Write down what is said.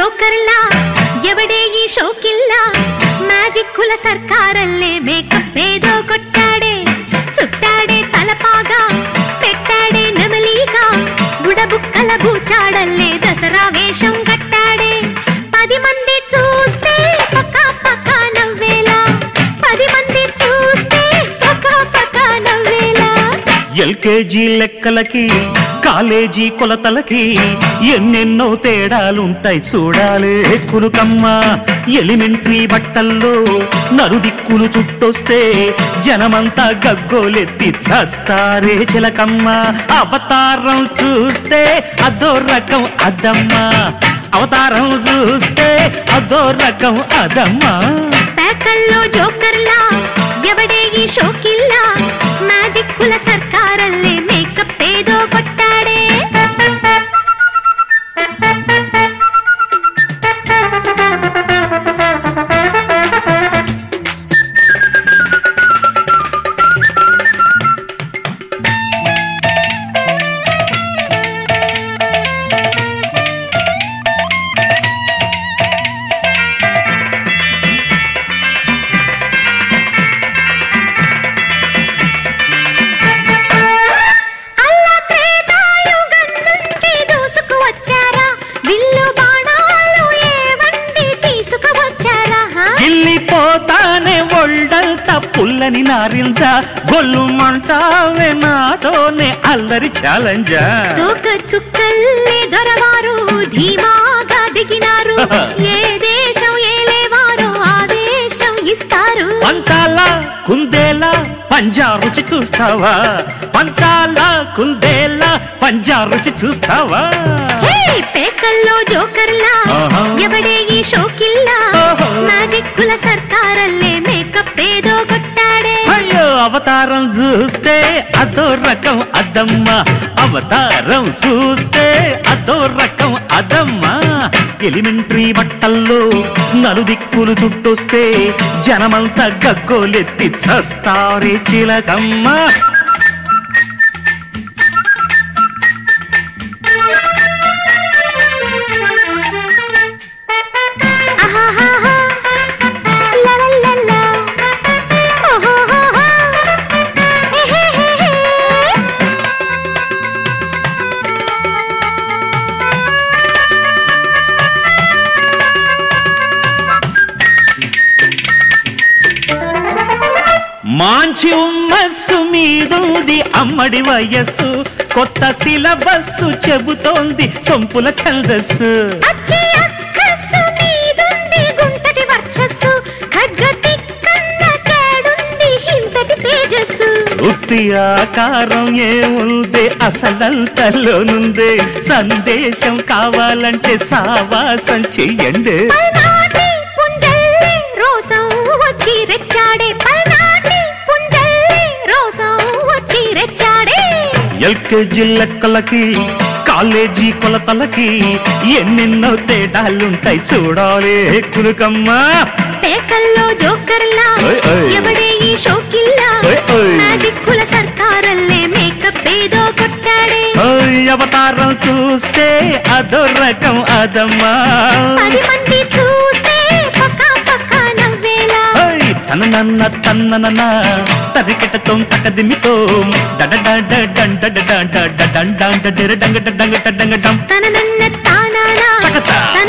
ಜೋಕರ್ಲಾ ఎవడే ఈ షోకిల్లా మ్యాజిక్కుల సర్కారల్లే మేకప్ ఏదో కొట్టాడే చుట్టాడే తలపాగా పెట్టాడే నెమలీగా బుడబుక్కల బూచాడల్లే దసరా వేషం కట్టాడే పది మంది చూస్తే పక్క పక్క నవ్వేలా పది మంది చూస్తే పక్క పక్క నవ్వేలా ఎల్కేజీ లెక్కలకి కాలేజీ కొలతలకి ఎన్నెన్నో తేడాలుంటాయి చూడాలే కులుకమ్మ ఎలిమెంటరీ బట్టల్లో నలుదిక్కులు చుట్టొస్తే జనమంతా గగ్గోలెత్తి చస్తారే చిలకమ్మ అవతారం చూస్తే అదో రకం అదమ్మ అవతారం చూస్తే అదో రకం అదమ్మా ప్యాకల్లో జోకర్లా ఎవడే ఈ షోకిల్లా మ్యాజిక్కుల సర్కారల్లే మేకప్ ఏదో కొట్టాడే అల్లా త్రేతాయుగం నుండి దూసుకువచ్చారా విల్లు బాణాలు ఏవండి తీసుకువచ్చారా హా? వెళ్ళిపోతానే ఒళ్ళంత పుల్లని నారింజ గొల్లుమంటావే నాతోనే అల్లరి ఛాలెంజా తోక చుక్కల్లే దొరవారు ధీమాగా దిగినారు ఏ దేశం ఏలేవారో ఆ దేశం ఇస్తారు పంచాల కుందేలా పంజా రుచి చూస్తావా పంచాల కుందేలా పంజా రుచి చూస్తావా హే, పేకల్లో జోకర్లా ఆహా. ఎవడే ఈ షోకిల్లా ఓహో. మ్యాజిక్కుల సర్కారల్లే మేకప్ ఏదో కొట్టాడే అయ్యో అవతారం చూస్తే అదో రకం అదమ్మ అవతారం చూస్తే అదో రకం అదమ్మ ఎలిమెంటరీ బట్టల్లో నలుదిక్కులు చుట్టొస్తే జనమంతా గగ్గోలెత్తి చస్తారే చిలకమ్మ ఆహాహాహా. లలలలా. ఓహోహోహో. ఎహెహెహె. మాంచి ఉమ్మస్సు మీదుంది అమ్మడి వయస్సు కొత్త సిలబస్సు చెబుతోంది సొంపుల ఛందస్సు అచ్చి అక్కస్సు మీదుంది గుంటటి వర్చస్సు ఖడ్గతి కన్న కేడుంది ఇంతటి తేజస్సు వృత్తి ఆకారం ఏముంది అసలంతలోనుందే సందేశం కావాలంటే సావాసం చెయ్యండి పల్నాటి పుంజల్లి రోసం వచ్చి రెచ్చాడే పల్నాటి పుంజల్లి రోసం వచ్చి రెచ్చాడే ఎల్కేజీ లెక్కలకి కాలేజీ కొలతలకి ఎన్నెన్నో తేడాలుంటాయి చూడాలి కునుకమ్మ పేకల్లో జోకర్లా ఓయ్ ఓయ్. ఎవడే ఈ షోకిల్లా ఓయ్ ఓయ్. మ్యాజిక్కుల సర్కారల్లే మేకప్ ఏదో కొట్టాడే ఓయ్ అవతారం చూస్తే అదో రకం అదమ్మా పది మంది చూస్తే పక్క పక్క నవ్వేలా ఓయ్ తన నన్న తన్నన తరికెటతో తకదిమితో డడ డడ డండ డండ డండ డండ డంగ డంగ డంగ డం తన నన్న తానానా తగతా. తన